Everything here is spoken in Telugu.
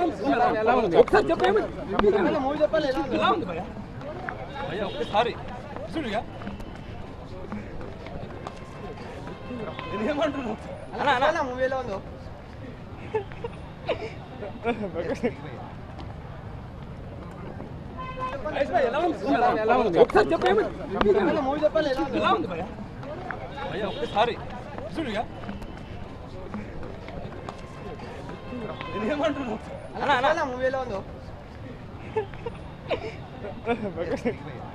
ఒకసారి చెప్పేమి మూవీ చెప్పాలి ఎలా ఉంది ఎలా ఉంది భయ్యా భయ్యా ఒక్కసారి చూడుగా నేనేమంటున్నావు అన్నా అన్నా అలా మూవీ ఎలా ఉందో మహేష్ భాయ్ ఎలా ఉంది ఎలా ఉంది ఒకసారి చెప్పేమి అలా మూవీ చెప్పాలి ఎలా ఉంది ఎలా ఉంది భయ్యా భయ్యా ఒక్కసారి చూడుగా నేనేమంటున్నావు అన్నా అన్నా అలా మూవీ ఎలా ఉందో